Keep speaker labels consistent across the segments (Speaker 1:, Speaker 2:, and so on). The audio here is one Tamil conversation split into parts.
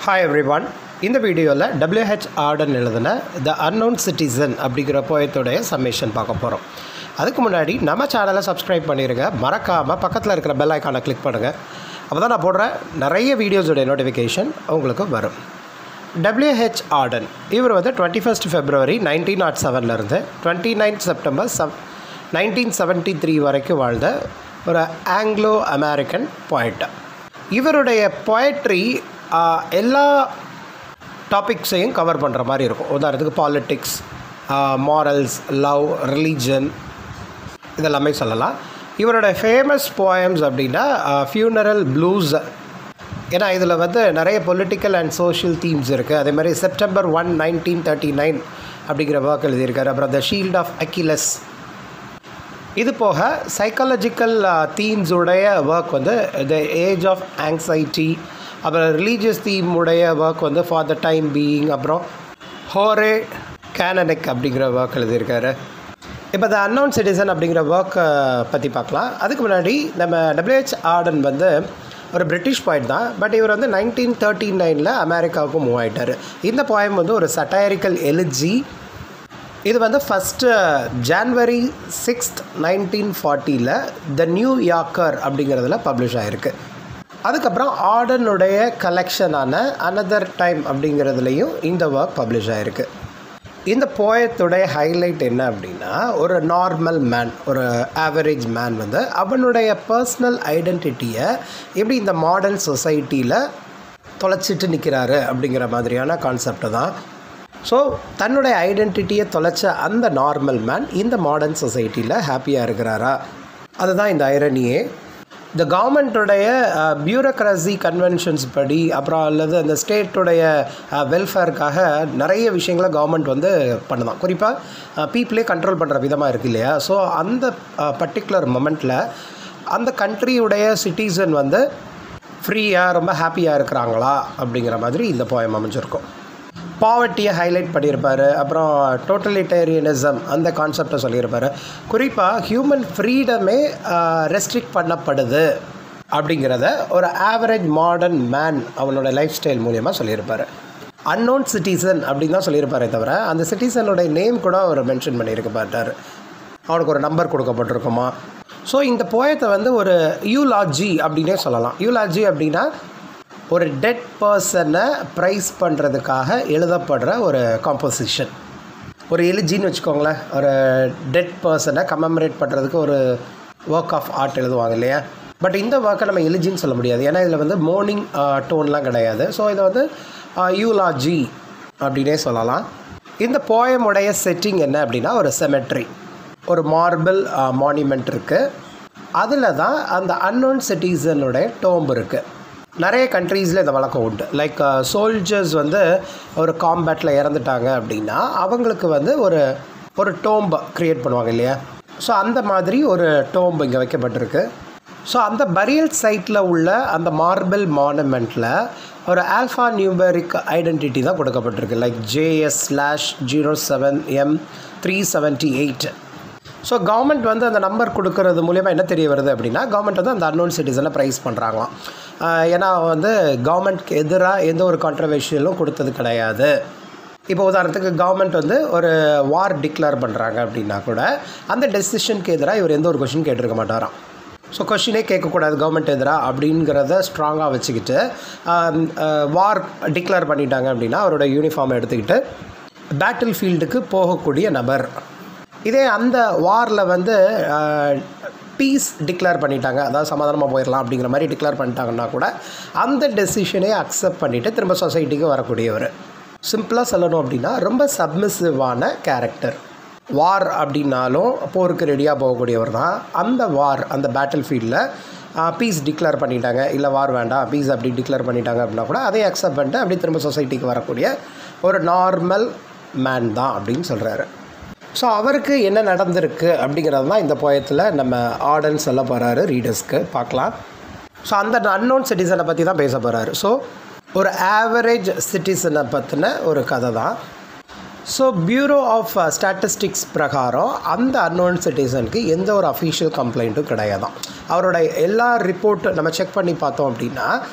Speaker 1: ஹாய் எவ்ரி ஒன் இந்த வீடியோவில் டபிள்யூஹெச் ஆர்டன் எழுதின த அன்னோன் சிட்டிசன் அப்படிங்கிற போயத்தோடைய சம்மேஷன் பார்க்க போகிறோம் அதுக்கு முன்னாடி நம்ம சேனலை சப்ஸ்கிரைப் பண்ணிடுங்க மறக்காமல் பக்கத்தில் இருக்கிற பெல் ஐக்கானை கிளிக் பண்ணுங்கள் அப்போ தான் நான் போடுற நிறைய வீடியோஸோடைய நோட்டிஃபிகேஷன் உங்களுக்கு வரும் டபிள்யூஹெச் ஆர்டன் இவர் வந்து twenty first February nineteen nought செவன்லேருந்து டுவெண்ட்டி நைன்த் செப்டம்பர் செவ் நைன்டீன் செவன்ட்டி த்ரீ வரைக்கும் வாழ்ந்த ஒரு ஆங்கிலோ அமெரிக்கன் poet இவருடைய poetry ஆஹ், எல்லா டாபிக்ஸையும் கவர் பண்ணுற மாதிரி இருக்கும் உதாரணத்துக்கு பாலிட்டிக்ஸ் மாரல்ஸ் லவ் ரிலீஜன் இதெல்லாமே சொல்லலாம் இவரோட ஃபேமஸ் போயம்ஸ் அப்படின்னா ஃபியூனரல் ப்ளூஸ் ஏன்னா இதில் வந்து நிறைய பொலிட்டிக்கல் அண்ட் சோஷியல் தீம்ஸ் இருக்குது அதே மாதிரி September one nineteen thirty nine அப்படிங்கிற ஒர்க் எழுதியிருக்காரு அப்புறம் த ஷீல்ட் ஆஃப் அக்கிலஸ் இது போக சைக்காலஜிக்கல் தீம்ஸ் உடைய ஒர்க் வந்து த ஏஜ் ஆஃப் ஆங்ஸைட்டி அப்புறம் ரிலீஜியஸ் தீம் உடைய ஒர்க் வந்து ஃபார் த டைம் பீயிங் அப்புறம் ஹோரே கேனனிக் அப்படிங்கிற ஒர்க் எழுதியிருக்காரு இப்போ த அன்னவுன் சிட்டிசன் அப்படிங்கிற ஒர்க்கை பற்றி பார்க்கலாம் அதுக்கு முன்னாடி நம்ம டபிள்யூஹெச் ஆர்டன் வந்து ஒரு பிரிட்டிஷ் பாயிண்ட் தான் பட் இவர் வந்து நைன்டீன் தேர்ட்டி நைனில் அமெரிக்காவுக்கு மூவ் ஆயிட்டார் இந்த போயம் வந்து ஒரு சட்டைரிக்கல் எலிஜி இது வந்து ஃபஸ்ட்டு ஜான்வரி சிக்ஸ்த் நைன்டீன் ஃபார்ட்டியில் த நியூ யாக்கர் அப்படிங்கிறதுல பப்ளிஷ் ஆகிருக்கு அதுக்கப்புறம் ஆர்டனுடைய கலெக்ஷனான அனதர் டைம் அப்படிங்கிறதுலையும் இந்த ஒர்க் பப்ளிஷ் ஆகிருக்கு இந்த போயத்துடைய ஹைலைட் என்ன அப்படின்னா ஒரு நார்மல் மேன் ஒரு ஆவரேஜ் மேன் வந்து அவனுடைய பர்சனல் ஐடென்டிட்டியை எப்படி இந்த மாடர்ன் சொசைட்டியில் தொலைச்சிட்டு நிற்கிறாரு அப்படிங்கிற மாதிரியான கான்செப்ட் தான் ஸோ தன்னுடைய ஐடென்டிட்டியை தொலைச்ச அந்த நார்மல் மேன் இந்த மாடர்ன் சொசைட்டியில் ஹாப்பியாக இருக்கிறாரா அதுதான் இந்த ஐரனியே இந்த கவர்மெண்ட்டுடைய பியூரோக்ரஸி கன்வென்ஷன்ஸ் படி அப்புறம் அல்லது அந்த ஸ்டேட்டுடைய வெல்ஃபேருக்காக நிறைய விஷயங்களை கவர்மெண்ட் வந்து பண்ணுதான் குறிப்பாக பீப்புளே கண்ட்ரோல் பண்ணுற விதமாக இருக்கு இல்லையா ஸோ அந்த பர்டிகுலர் மொமெண்ட்டில் அந்த கண்ட்ரியுடைய சிட்டிசன் வந்து ஃப்ரீயாக ரொம்ப ஹாப்பியாக இருக்கிறாங்களா அப்படிங்கிற மாதிரி இந்த போயம் அமைஞ்சிருக்கும் பாவர்ட்டியை ஹைலைட் பண்ணியிருப்பார் அப்புறம் டோட்டலிட்டேரியனிசம் அந்த கான்செப்டை சொல்லியிருப்பார் குறிப்பாக ஹியூமன் ஃப்ரீடமே ரெஸ்ட்ரிக்ட் பண்ணப்படுது அப்படிங்கிறத ஒரு ஆவரேஜ் மாடர்ன் மேன் அவனோட லைஃப் ஸ்டைல் மூலியமாக சொல்லியிருப்பார் அன்னோன் சிட்டிசன் அப்படின்னு தான் சொல்லியிருப்பாரே தவிர அந்த சிட்டிசனுடைய நேம் கூட அவர் மென்ஷன் பண்ணியிருக்க மாட்டார் அவனுக்கு ஒரு நம்பர் கொடுக்கப்பட்டிருக்குமா ஸோ இந்த போயத்தை வந்து ஒரு யூலாஜி அப்படின்னே சொல்லலாம் யூலாஜி அப்படின்னா ஒரு டெட் பர்சனை ப்ரைஸ் பண்ணுறதுக்காக எழுதப்படுற ஒரு காம்போசிஷன் ஒரு எலிஜின்னு வச்சுக்கோங்களேன் ஒரு டெட் பர்சனை கமெமரேட் பண்ணுறதுக்கு ஒரு ஒர்க் ஆஃப் ஆர்ட் எழுதுவாங்க இல்லையா பட் இந்த ஒர்க்கை நம்ம எலிஜின்னு சொல்ல முடியாது ஏன்னா இதில் வந்து மோர்னிங் டோன்லாம் கிடையாது ஸோ இதை வந்து யூலாஜி அப்படின்னே சொல்லலாம் இந்த போயமுடைய செட்டிங் என்ன அப்படின்னா ஒரு செமெட்ரி ஒரு மார்பிள் மானுமெண்ட் இருக்குது அதில் தான் அந்த அன்னோன் சிட்டிசனுடைய டோம்பு இருக்குது நிறைய கண்ட்ரீஸில் இந்த வழக்கம் உண்டு லைக் சோல்ஜர்ஸ் வந்து ஒரு காம்பேட்டில் இறந்துட்டாங்க அப்படின்னா அவங்களுக்கு வந்து ஒரு ஒரு டோம்பை க்ரியேட் பண்ணுவாங்க இல்லையா ஸோ அந்த மாதிரி ஒரு டோம்பு இங்கே வைக்கப்பட்டிருக்கு ஸோ அந்த பரியல் சைட்டில் உள்ள அந்த மார்பிள் மானுமெண்ட்டில் ஒரு ஆல்ஃபா நியூபரிக் ஐடென்டிட்டி தான் கொடுக்கப்பட்டிருக்கு like J S slash zero seven M three seventy eight so government வந்து அந்த நம்பர் கொடுக்கறது மூலயமா என்ன தெரிய வருது அப்படின்னா கவர்மெண்ட் வந்து அந்த அன்னோன் சிட்டிசனை ப்ரைஸ் பண்ணுறாங்களாம் ஆஹ் ஏன்னா வந்து கவர்மெண்ட்க்கு எதிராக எந்த ஒரு கான்ட்ரவர்ஷியலும் கொடுத்தது கிடையாது இப்போ உதாரணத்துக்கு கவர்மெண்ட் வந்து ஒரு வார் டிக்ளேர் பண்ணுறாங்க அப்படின்னா கூட அந்த டெசிஷனுக்கு எதிராக இவர் எந்த ஒரு கொஷின் கேட்டிருக்க மாட்டாராம் ஸோ கொஷினே கேட்கக்கூடாது கவர்மெண்ட் எதிராக அப்படிங்கிறத ஸ்ட்ராங்காக வச்சுக்கிட்டு வார் டிக்ளேர் பண்ணிட்டாங்க அப்படின்னா அவரோட யூனிஃபார்மை எடுத்துக்கிட்டு பேட்டில் ஃபீல்டுக்கு போகக்கூடிய நபர் இதே அந்த வாரில் வந்து பீஸ் டிக்ளேர் பண்ணிட்டாங்க அதாவது சமாதானமாக போயிடலாம் அப்படிங்கிற மாதிரி டிக்ளேர் பண்ணிட்டாங்கன்னா கூட அந்த டெசிஷனே அக்செப்ட் பண்ணிவிட்டு திரும்ப சொசைட்டிக்கு வரக்கூடியவர் சிம்பிளாக சொல்லணும் அப்படின்னா ரொம்ப சப்மிசிவான கேரக்டர் வார் அப்படின்னாலும் போருக்கு ரெடியாக போகக்கூடியவர் தான் அந்த வார் அந்த பேட்டில் ஃபீல்டில் பீஸ் டிக்ளேர் பண்ணிட்டாங்க இல்லை வார் வேண்டாம் பீஸ் அப்படி டிக்ளேர் பண்ணிட்டாங்க அப்படின்னா கூட அதையும் அக்செப்ட் பண்ணிட்டு அப்படி திரும்ப சொசைட்டிக்கு வரக்கூடிய ஒரு நார்மல் மேன் தான் அப்படின்னு சொல்கிறாரு ஸோ அவருக்கு என்ன நடந்திருக்கு அப்படிங்கிறது தான் இந்த போயத்தில் நம்ம ஆர்டன் சொல்ல போகிறாரு ரீடர்ஸ்க்கு பார்க்கலாம் ஸோ அந்த அன்னோன் சிட்டிசனை பற்றி தான் பேச போகிறாரு ஸோ ஒரு ஆவரேஜ் சிட்டிசனை பற்றின ஒரு கதை தான் ஸோ பியூரோ ஆஃப் ஸ்டாட்டிஸ்டிக்ஸ் பிரகாரம் அந்த அன்னோன் சிட்டிசனுக்கு எந்த ஒரு அஃபீஷியல் கம்ப்ளைண்ட்டும் கிடையாதான் அவரோட எல்லா ரிப்போர்ட் நம்ம செக் பண்ணி பார்த்தோம் அப்படின்னா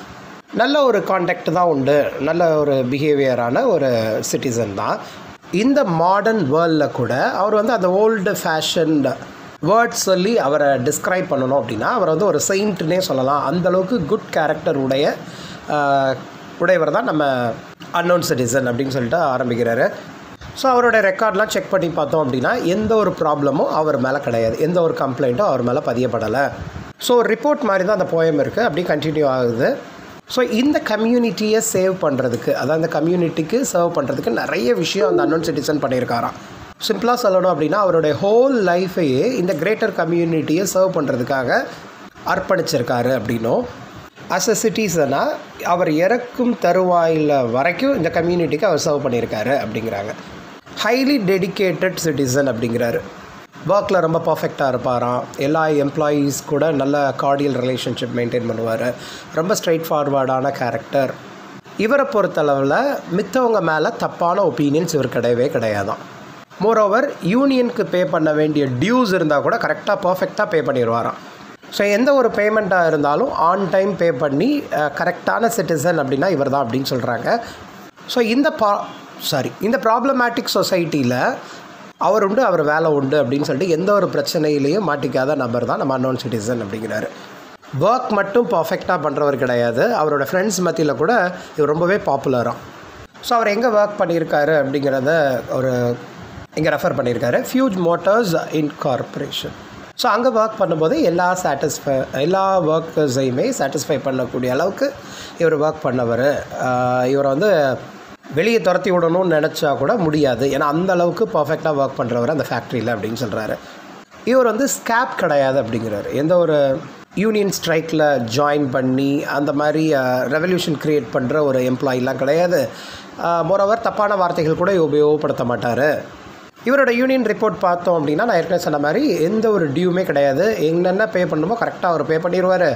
Speaker 1: நல்ல ஒரு காண்டாக்ட் தான் உண்டு நல்ல ஒரு பிஹேவியரான ஒரு சிட்டிசன் தான் இந்த மாடர்ன் வேர்ல்டில் கூட அவர் வந்து அந்த ஓல்டு ஃபேஷன்ட் வேர்ட்ஸ் சொல்லி அவரை டிஸ்கிரைப் பண்ணணும் அப்படின்னா அவர் வந்து ஒரு செயின்ட்னே சொல்லலாம் அந்தளவுக்கு குட் கேரக்டர் உடைய ஆஹ், உடையவர் தான் நம்ம அன்னோன் சிட்டிசன் அப்படின்னு சொல்லிட்டு ஆரம்பிக்கிறாரு ஸோ அவரோட ரெக்கார்ட்லாம் செக் பண்ணி பார்த்தோம் அப்படின்னா எந்த ஒரு ப்ராப்ளமும் அவர் மேலே கிடையாது எந்த ஒரு கம்ப்ளைண்ட்டும் அவர் மேலே பதியப்படலை ஸோ ரிப்போர்ட் மாதிரி தான் அந்த போயம் இருக்குது அப்படி கண்டினியூ ஆகுது ஸோ இந்த கம்யூனிட்டியை சேவ் பண்ணுறதுக்கு அதாவது அந்த கம்யூனிட்டிக்கு சர்வ் பண்ணுறதுக்கு நிறைய விஷயம் அந்த அன்னோன் சிட்டிசன் பண்ணியிருக்காராம் சிம்பிளாக சொல்லணும் அப்படின்னா அவருடைய ஹோல் லைஃபையே இந்த கிரேட்டர் கம்யூனிட்டியை சர்வ் பண்ணுறதுக்காக அர்ப்பணிச்சிருக்காரு அப்படின்னும் அஸ் அ சிட்டிசனாக அவர் இறக்கும் தருவாயில் வரைக்கும் இந்த கம்யூனிட்டிக்கு அவர் சர்வ் பண்ணியிருக்காரு அப்படிங்கிறாங்க ஹைலி டெடிகேட்டட் சிட்டிசன் அப்படிங்கிறாரு ஒர்க்கில் ரொம்ப பர்ஃபெக்டாக இருப்பாராம் எல்லா எம்ப்ளாயீஸ் கூட நல்ல கார்டியல் ரிலேஷன்ஷிப் மெயின்டைன் பண்ணுவார் ரொம்ப ஸ்ட்ரைட் ஃபார்வர்டான கேரக்டர் இவரை பொறுத்தளவில் மித்தவங்க மேலே தப்பான ஒப்பீனியன்ஸ் இவர் கிடையவே கிடையாதாம் மோரோவர் யூனியனுக்கு பே பண்ண வேண்டிய டியூஸ் இருந்தால் கூட கரெக்டாக பர்ஃபெக்டாக பே பண்ணிடுவாராம் ஸோ எந்த ஒரு பேமெண்ட்டாக இருந்தாலும் ஆன் டைம் பே பண்ணி கரெக்டான சிட்டிசன் அப்படின்னா இவர் தான் அப்படின்னு சொல்கிறாங்க ஸோ இந்த பா சாரி இந்த ப்ராப்ளமேட்டிக் சொசைட்டியில் அவர் உண்டு அவர் வேலை உண்டு அப்படின்னு சொல்லிட்டு எந்த ஒரு பிரச்சனையிலையும் மாட்டிக்காத நபர் தான் நம்ம அன்னோன் சிட்டிசன் அப்படிங்கிறாரு ஒர்க் மட்டும் பர்ஃபெக்டாக பண்ணுறவர் கிடையாது அவரோட ஃப்ரெண்ட்ஸ் மத்தியில் கூட இவர் ரொம்பவே பாப்புலராக ஸோ அவர் எங்கே ஒர்க் பண்ணியிருக்காரு அப்படிங்கிறத ஒரு இங்கே ரெஃபர் பண்ணியிருக்காரு Fudge Motors in corporation so அங்கே ஒர்க் பண்ணும்போது எல்லா சாட்டிஸ்ஃபை எல்லா ஒர்க்கர்ஸையுமே சாட்டிஸ்ஃபை பண்ணக்கூடிய அளவுக்கு இவர் ஒர்க் பண்ணவர் இவரை வந்து வெளியே துரத்தி விடணும்னு நினச்சா கூட முடியாது ஏன்னா அந்த அளவுக்கு பர்ஃபெக்டாக ஒர்க் பண்ணுறவர் அந்த ஃபேக்ட்ரியில் அப்படின்னு சொல்கிறாரு இவர் வந்து ஸ்கேப் கிடையாது அப்படிங்கிறாரு எந்த ஒரு யூனியன் ஸ்ட்ரைக்கில் ஜாயின் பண்ணி அந்த மாதிரி ரெவல்யூஷன் க்ரியேட் பண்ணுற ஒரு எம்ப்ளாயிலாம் கிடையாது மோரோவர் தப்பான வார்த்தைகள் கூட உபயோகப்படுத்த மாட்டார் இவரோட யூனியன் ரிப்போர்ட் பார்த்தோம் அப்படின்னா நான் ஏற்கனவே சொன்ன மாதிரி எந்த ஒரு டியூமே கிடையாது என்னென்ன பே பண்ணணுமோ கரெக்டாக அவர் பே பண்ணிடுவார்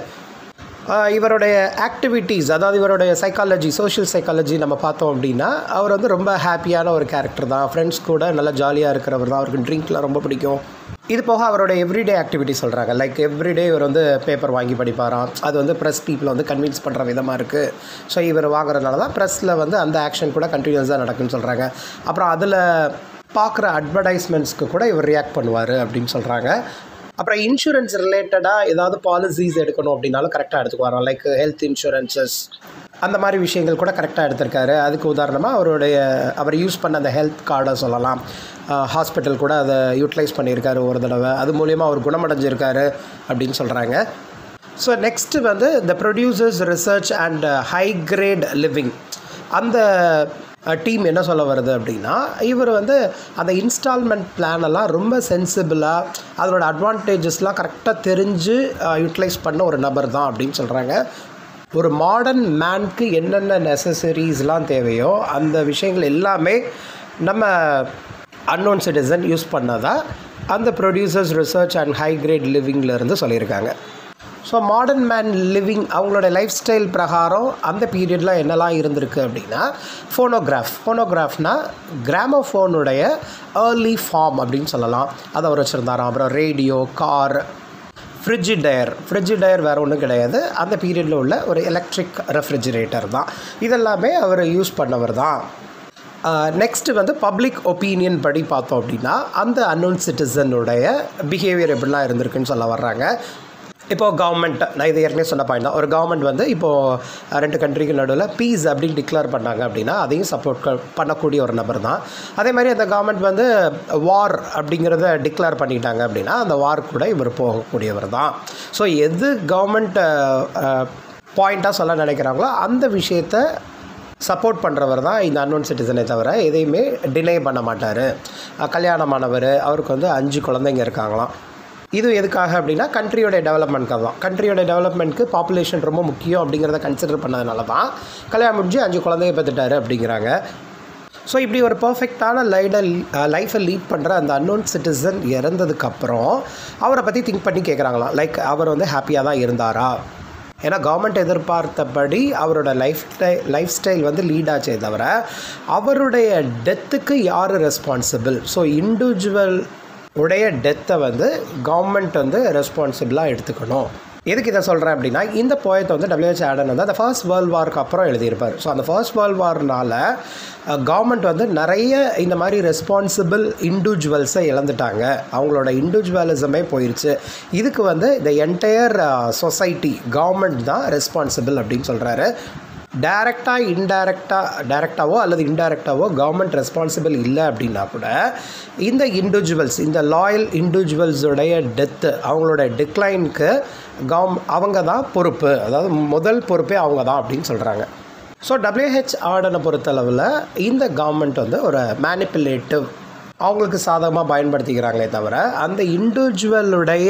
Speaker 1: ஆஹ் இவருடைய ஆக்டிவிட்டீஸ் அதாவது இவருடைய சைக்காலஜி சோஷியல் சைக்காலஜி நம்ம பார்த்தோம் அப்படின்னா அவர் வந்து ரொம்ப ஹாப்பியான ஒரு கேரக்டர் தான் ஃப்ரெண்ட்ஸ் கூட நல்லா ஜாலியாக இருக்கிறவர் தான் அவருக்கு ட்ரிங்க்லாம் ரொம்ப பிடிக்கும் இது போக அவரோட எவ்ரிடே ஆக்டிவிட்டி சொல்கிறாங்க லைக் எவ்ரிடே இவர் வந்து பேப்பர் வாங்கி படிப்பாராம் அது வந்து ப்ரெஸ் பீப்புளை வந்து கன்வின்ஸ் பண்ணுற விதமாக இருக்குது ஸோ இவர் வாங்குறதுனால தான் ப்ரெஸ்ஸில் வந்து அந்த ஆக்ஷன் கூட கண்டினியூஸாக நடக்குன்னு சொல்கிறாங்க அப்புறம் அதில் பார்க்குற அட்வர்டைஸ்மெண்ட்ஸ்க்கு கூட இவர் ரியாக்ட் பண்ணுவார் அப்படின்னு சொல்கிறாங்க அப்புறம் இன்சூரன்ஸ் ரிலேட்டடாக ஏதாவது பாலிசிஸ் எடுக்கணும் அப்படின்னாலும் கரெக்டாக எடுத்துக்குவாராம் லைக் ஹெல்த் இன்சூரன்சஸ் அந்த மாதிரி விஷயங்கள் கூட கரெக்டாக எடுத்திருக்காரு அதுக்கு உதாரணமாக அவருடைய அவர் யூஸ் பண்ண அந்த ஹெல்த் கார்டை சொல்லலாம் ஹாஸ்பிட்டல் கூட அதை யூட்டிலைஸ் பண்ணியிருக்காரு ஒரு தடவை அது மூலியமாக அவர் குணமடைஞ்சிருக்காரு அப்படின்னு சொல்கிறாங்க ஸோ நெக்ஸ்ட்டு வந்து இந்த producers research and high grade living அந்த டீம் என்ன சொல்ல வருது அப்படின்னா இவர் வந்து அந்த இன்ஸ்டால்மெண்ட் பிளானெல்லாம் ரொம்ப சென்சிபிளாக அதோட அட்வான்டேஜஸ்லாம் கரெக்டாக தெரிஞ்சு யூட்டிலைஸ் பண்ண ஒரு நபர் தான் அப்படின்னு சொல்கிறாங்க ஒரு மாடர்ன் மேனுக்கு என்னென்ன நெசசரிஸ்லாம் தேவையோ அந்த விஷயங்கள் எல்லாமே நம்ம அன்னோன் சிட்டிசன் யூஸ் பண்ணதா அந்த producers research and high grade லிவிங்லேருந்து சொல்லியிருக்காங்க ஸோ மாடர்ன் மேன் லிவிங் அவங்களோட லைஃப் ஸ்டைல் பிரகாரம் அந்த பீரியடில் என்னெல்லாம் இருந்திருக்கு அப்படின்னா ஃபோனோகிராஃப் ஃபோனோகிராஃப்னா கிராமோஃபோனுடைய ஏர்லி ஃபார்ம் அப்படின்னு சொல்லலாம் அதை அவர் வச்சுருந்தாராம் அப்புறம் ரேடியோ கார் ஃப்ரிட்ஜிடயர் ஃப்ரிட்ஜிடயர் வேறு ஒன்றும் கிடையாது அந்த பீரியடில் உள்ள ஒரு எலக்ட்ரிக் ரெஃப்ரிஜிரேட்டர் தான் இதெல்லாமே அவர் யூஸ் பண்ணவர் தான் நெக்ஸ்ட்டு வந்து பப்ளிக் ஒப்பீனியன் படி பார்த்தோம் அப்படின்னா அந்த அன்னோன் சிட்டிசனுடைய பிஹேவியர் எப்படிலாம் இருந்திருக்குன்னு சொல்ல வர்றாங்க இப்போது கவர்மெண்ட் நான் இது ஏற்கனவே சொன்ன பாயிண்ட் தான் ஒரு கவர்மெண்ட் வந்து இப்போது ரெண்டு கண்ட்ரிக்கு நடுவில் பீஸ் அப்படின்னு டிக்ளேர் பண்ணாங்க அப்படின்னா அதையும் சப்போர்ட் பண்ணக்கூடிய ஒரு நபர் தான் அதே மாதிரி அந்த கவர்மெண்ட் வந்து வார் அப்படிங்கிறத டிக்ளேர் பண்ணிட்டாங்க அப்படின்னா அந்த வார் கூட இவர் போகக்கூடியவர் தான் ஸோ எது கவர்மெண்ட் பாயிண்ட்டாக சொல்ல நினைக்கிறாங்களோ அந்த விஷயத்த சப்போர்ட் பண்ணுறவர் தான் இந்த அன்னோன் சிட்டிசனே தவிர எதையுமே டினை பண்ண மாட்டார் கல்யாணமானவர் அவருக்கு வந்து அஞ்சு குழந்தைங்க இருக்காங்களாம் இது எதுக்காக அப்படின்னா கண்ட்ரியோட டெவலப்மெண்ட்க்காக தான் கண்ட்ரியோட டெவலப்மெண்ட்க்கு பாப்புலேஷன் ரொம்ப முக்கியம் அப்படிங்கிறத கன்சிடர் பண்ணதுனால தான் கல்யாணம் முடிஞ்சு அஞ்சு குழந்தைய பெற்றுட்டாரு அப்படிங்கிறாங்க ஸோ இப்படி ஒரு பர்ஃபெக்டான லைட லைஃப்பை லீட் பண்ணுற அந்த அன்னோன் சிட்டிசன் இறந்ததுக்கப்புறம் அவரை பற்றி திங்க் பண்ணி கேட்குறாங்களாம் லைக் அவர் வந்து ஹாப்பியாக தான் இருந்தாரா ஏன்னா கவர்மெண்ட் எதிர்பார்த்தபடி அவரோட லைஃப் ஸ்டைல் லைஃப் ஸ்டைல் வந்து லீட் ஆச்சே தவிர அவருடைய டெத்துக்கு யார் ரெஸ்பான்சிபிள் ஸோ இண்டிவிஜுவல் உடைய டெத்தை வந்து கவர்மெண்ட் வந்து ரெஸ்பான்சிபிளாக எடுத்துக்கணும் எதுக்கு இதை சொல்கிறேன் அப்படின்னா இந்த போயத்தை வந்து டபிள்யூஹெச் ஆடன் வந்து அந்த ஃபர்ஸ்ட் வேர்ல்ட் வார்க்கு அப்புறம் எழுதியிருப்பார் ஸோ அந்த ஃபர்ஸ்ட் வேர்ல்ட் வார்னால கவர்மெண்ட் வந்து நிறைய இந்த மாதிரி ரெஸ்பான்சிபிள் இண்டிவிஜுவல்ஸை இழந்துட்டாங்க அவங்களோட இண்டிவிஜுவலிசமே போயிடுச்சு இதுக்கு வந்து இந்த என்டையர் சொசைட்டி கவர்மெண்ட் தான் ரெஸ்பான்சிபிள் அப்படின்னு சொல்கிறாரு டைரெக்டாக இன்டைரக்டாக டைரெக்டாவோ அல்லது இன்டைரக்டாவோ கவர்மெண்ட் ரெஸ்பான்சிபிள் இல்லை அப்படின்னா கூட இந்த இண்டிவிஜுவல்ஸ் இந்த லாயல் இண்டிவிஜுவல்ஸுடைய டெத்து அவங்களோட டிக்ளைனுக்கு கவர்ம் அவங்க தான் பொறுப்பு அதாவது முதல் பொறுப்பே அவங்க தான் அப்படின்னு சொல்கிறாங்க ஸோ டபிள்யூஹெச் ஆர்டனை பொறுத்தளவில் இந்த கவர்மெண்ட் வந்து ஒரு மேனிப்புலேட்டிவ் அவங்களுக்கு சாதகமாக பயன்படுத்திக்கிறாங்களே தவிர அந்த இண்டிவிஜுவலுடைய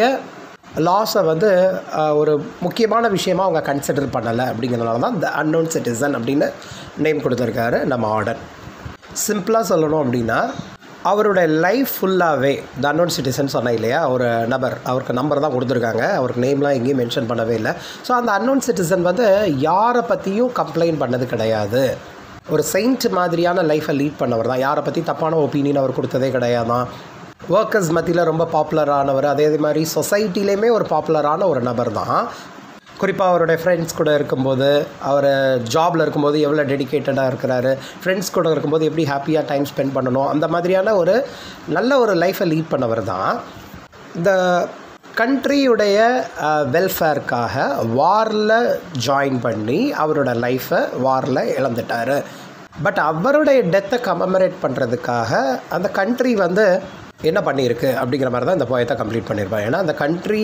Speaker 1: லாஸை வந்து அஹ், ஒரு முக்கியமான விஷயமா அவங்க கன்சிடர் பண்ணலை அப்படிங்கிறதுனால தான் த அன்னோன் சிட்டிசன் அப்படின்னு நேம் கொடுத்துருக்காரு நம்ம ஆர்டர் சிம்பிளாக சொல்லணும் அப்படின்னா அவருடைய லைஃப் ஃபுல்லாகவே த அன்னோன் சிட்டிசன் சொன்னேன் இல்லையா ஒரு நபர் அவருக்கு நம்பர் தான் கொடுத்துருக்காங்க அவருக்கு நேம்லாம் எங்கேயும் மென்ஷன் பண்ணவே இல்லை ஸோ அந்த அன்னோன் சிட்டிசன் வந்து யாரை பற்றியும் கம்ப்ளைண்ட் பண்ணது கிடையாது ஒரு செயின்ட் மாதிரியான லைஃப்பை லீட் பண்ணவர் தான் யாரை பற்றி தப்பான ஒப்பீனியன் அவர் கொடுத்ததே கிடையாதான் ஒர்க்கர்ஸ் மத்தியில் ரொம்ப பாப்புலரானவர் அதே மாதிரி சொசைட்டிலையுமே ஒரு பாப்புலரான ஒரு நபர் தான் குறிப்பாக அவருடைய ஃப்ரெண்ட்ஸ் கூட இருக்கும்போது அவர் ஜாபில் இருக்கும்போது எவ்வளோ டெடிகேட்டடாக இருக்கிறாரு ஃப்ரெண்ட்ஸ் கூட இருக்கும்போது எப்படி ஹாப்பியாக டைம் ஸ்பெண்ட் பண்ணணும் அந்த மாதிரியான ஒரு நல்ல ஒரு லைஃப்பை லீட் பண்ணவர் தான் இந்த கண்ட்ரியுடைய வெல்ஃபேருக்காக வாரில் ஜாயின் பண்ணி அவரோட லைஃப்பை வாரில் இழந்துட்டார் பட் அவருடைய டெத்தை கமமரேட் பண்ணுறதுக்காக அந்த கண்ட்ரி வந்து என்ன பண்ணியிருக்கு அப்படிங்கிற மாதிரி தான் இந்த போயத்தை கம்ப்ளீட் பண்ணியிருப்பாங்க ஏன்னா அந்த கண்ட்ரி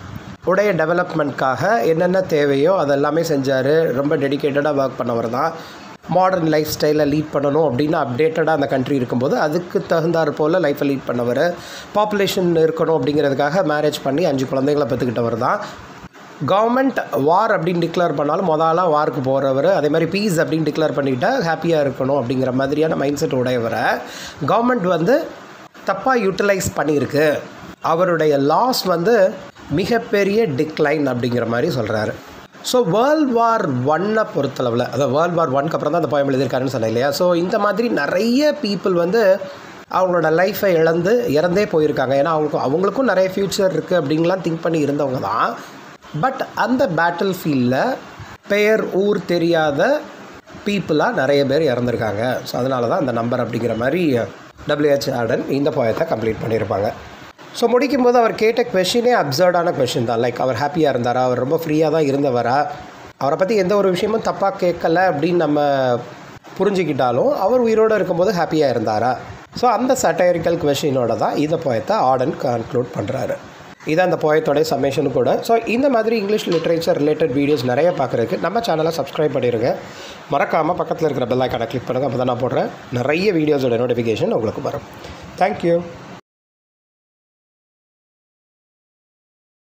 Speaker 1: உடைய டெவலப்மெண்ட்காக என்னென்ன தேவையோ அதெல்லாமே செஞ்சார் ரொம்ப டெடிகேட்டடாக ஒர்க் பண்ணவர் தான் மாடர்ன் லைஃப் ஸ்டைலை லீட் பண்ணணும் அப்படின்னு அப்டேட்டடாக அந்த கண்ட்ரி இருக்கும்போது அதுக்கு தகுந்தாற் போல் லைஃப்பை லீட் பண்ணவர் பாப்புலேஷன் இருக்கணும் அப்படிங்கிறதுக்காக மேரேஜ் பண்ணி அஞ்சு குழந்தைகளை பெற்றுக்கிட்டவர் தான் கவர்மெண்ட் வார் அப்படின்னு டிக்ளேர் பண்ணாலும் முதலாக வாருக்கு போகிறவர் அதே மாதிரி பீஸ் அப்படின்னு டிக்ளேர் பண்ணிக்கிட்டா ஹாப்பியாக இருக்கணும் அப்படிங்கிற மாதிரியான மைண்ட் செட் உடையவரை கவர்மெண்ட் வந்து தப்பாக யூட்டிலைஸ் பண்ணியிருக்கு அவருடைய லாஸ் வந்து மிகப்பெரிய டிக்ளைன் அப்படிங்கிற மாதிரி சொல்கிறாரு ஸோ வேர்ல்ட் வார் ஒன்னை பொறுத்தளவில் அதாவது வேர்ல்ட் வார் ஒன்க்கு அப்புறம் தான் அந்த போயம் எழுதியிருக்காருன்னு சொன்னேன் இல்லையா ஸோ இந்த மாதிரி நிறைய பீப்புள் வந்து அவங்களோட லைஃப்பை இழந்து இறந்தே போயிருக்காங்க ஏன்னா அவங்களுக்கும் அவங்களுக்கும் நிறைய ஃப்யூச்சர் இருக்குது அப்படின்லாம் திங்க் பண்ணி இருந்தவங்க தான் பட் அந்த பேட்டில் ஃபீல்டில் பெயர் ஊர் தெரியாத பீப்புளாக நிறைய பேர் இறந்துருக்காங்க ஸோ அதனால தான் அந்த நம்பர் அப்படிங்கிற மாதிரி டபிள்யூஹெச் ஆர்டன் இந்த போயத்தை கம்ப்ளீட் பண்ணியிருப்பாங்க ஸோ முடிக்கும்போது அவர் கேட்ட கொஷினே அப்சர்டான கொஷின் தான் லைக் அவர் ஹாப்பியாக இருந்தாரா அவர் ரொம்ப ஃப்ரீயாக தான் இருந்தவரா அவரை பற்றி எந்த ஒரு விஷயமும் தப்பாக கேட்கல அப்படின்னு நம்ம புரிஞ்சுக்கிட்டாலும் அவர் உயிரோடு இருக்கும்போது ஹாப்பியாக இருந்தாரா ஸோ அந்த சட்டைரிக்கல் கொஷினோட தான் இந்த போயத்தை ஆர்டன் கன்க்ளூட் பண்ணுறாரு இது அந்த போயத்தோடைய சம்மேஷனும் கூட ஸோ இந்த மாதிரி இங்கிலீஷ் லிட்ரேச்சர் ரிலேட்டட் வீடியோஸ் நிறைய பார்க்குறதுக்கு நம்ம சேனலை சப்ஸ்கிரைப் பண்ணிடுங்க மறக்காமல் பக்கத்தில் இருக்கிற பெல் ஐக்கானை கிளிக் பண்ணுங்கள் அப்போ தான் நான் போடுறேன் நிறைய வீடியோஸோட நோட்டிஃபிகேஷன் உங்களுக்கு வரும் தேங்க்யூ